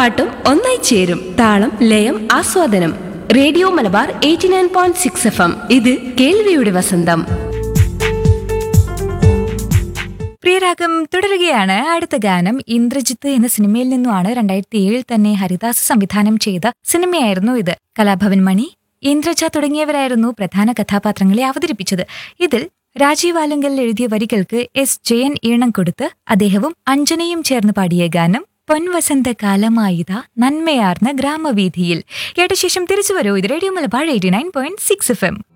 പാട്ടും ഒന്നായി ചേരും താളം ലയം ആസ്വാദനം radio Malabar eighty nine point six F M ഇത് കേൾവിയുടെ വസന്തം പ്രിയരാഗം തുടരുകയാണ് അടുത്ത ഗാനം ഇന്ദ്രജിത്ത് എന്ന സിനിമയിൽ നിന്നുമാണ് രണ്ടായിരത്തി ഏഴിൽ തന്നെ ഹരിദാസ് സംവിധാനം ചെയ്ത സിനിമയായിരുന്നു ഇത് കലാഭവൻ മണി ഇന്ദ്രജ തുടങ്ങിയവരായിരുന്നു പ്രധാന കഥാപാത്രങ്ങളെ അവതരിപ്പിച്ചത് ഇതിൽ രാജീവ് ആലുങ്കൽ എഴുതിയ വരികൾക്ക് എസ് ജയൻ ഈണം കൊടുത്ത് അദ്ദേഹവും അഞ്ജനയും ചേർന്ന് പാടിയ ഗാനം പൊൻവസന്ത കാലമായിത നന്മയാർന്ന ഗ്രാമവീഥിയിൽ കേട്ട ശേഷം തിരിച്ചു വരൂ ഇത് radio Malabar eighty nine point six F M